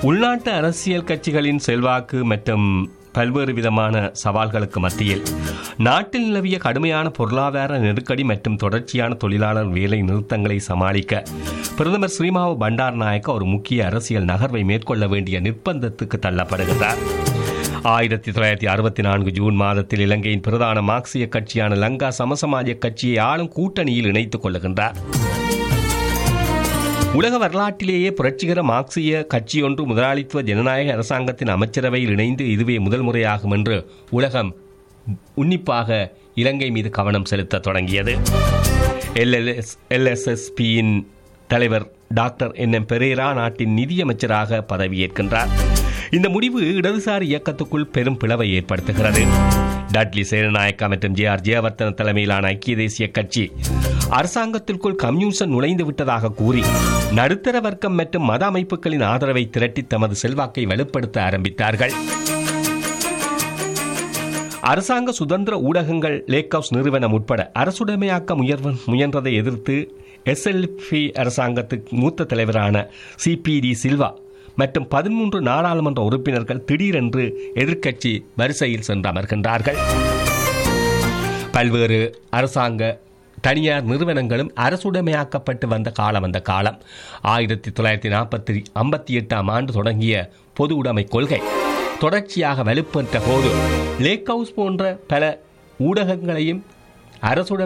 உள்நாட்டு அரசியல் கட்சிகளின் செல்வாக்கு மற்றும் பல்வேறு விதமான சவால்களுக்கு மத்தியில் நாட்டில் நிலவிய கடுமையான பொருளாதார நெருக்கடி மற்றும் தொடர்ச்சியான தொழிலாளர் வேலை நிறுத்தங்களை சமாளிக்க பிரதமர் ஸ்ரீமாவு பண்டார் நாயக்க ஒரு முக்கிய அரசியல் நகர்வை மேற்கொள்ள வேண்டிய நிர்பந்தத்துக்கு தள்ளப்படுகிறார் ஆயிரத்தி தொள்ளாயிரத்தி அறுபத்தி நான்கு ஜூன் மாதத்தில் இலங்கையின் பிரதான மார்க்சிய கட்சியான லங்கா சமசமாஜ கட்சியை ஆளும் கூட்டணியில் இணைத்துக் கொள்ளுகின்றார் உலக வரலாற்றிலேயே புரட்சிகர மார்க்சிய கட்சியொன்று முதலாளித்துவ ஜனநாயக அரசாங்கத்தின் அமைச்சரவையில் இணைந்து இதுவே முதல் முறையாகும் என்று உலகம் உன்னிப்பாக இலங்கை மீது கவனம் செலுத்த தொடங்கியது எல்எல்எஸ் எல்எஸ்எஸ்பியின் தலைவர் டாக்டர் என் எம் பெரேரா நாட்டின் நிதியமைச்சராக பதவியேற்கின்றார் இந்த முடிவு இடதுசாரி இயக்கத்துக்குள் பெரும் பிளவை ஏற்படுத்துகிறது டட்லி சேனநாயக்கா மற்றும் ஜே ஆர் ஜெயவர்தன தலைமையிலான ஐக்கிய தேசிய கட்சி அரசாங்கத்திற்குள் கம்யூனிசம் நுழைந்து விட்டதாக கூறி நடுத்தர வர்க்கம் மற்றும் மத அமைப்புகளின் ஆதரவை திரட்டி தமது செல்வாக்கை வலுப்படுத்த ஆரம்பித்தார்கள் அரசாங்க சுதந்திர ஊடகங்கள் லேக் ஹவுஸ் நிறுவனம் உட்பட அரசுடைமையாக்க முயர்வ முயன்றதை எதிர்த்து எஸ்எல்பி அரசாங்கத்துக்கு மூத்த தலைவரான சிபிடி சில்வா மற்றும் பதிமூன்று நாடாளுமன்ற உறுப்பினர்கள் திடீரென்று எதிர்க்கட்சி வரிசையில் சென்று அமர்கின்றார்கள் பல்வேறு அரசாங்க தனியார் நிறுவனங்களும் அரசுடைமையாக்கப்பட்டு வந்த காலம் அந்த காலம் ஆயிரத்தி தொள்ளாயிரத்தி நாற்பத்தி ஐம்பத்தி எட்டாம் ஆண்டு தொடங்கிய பொது உடைமை கொள்கை தொடர்ச்சியாக வலுப்பெற்ற போது லேக் ஹவுஸ் போன்ற பல ஊடகங்களையும் அரசுடன்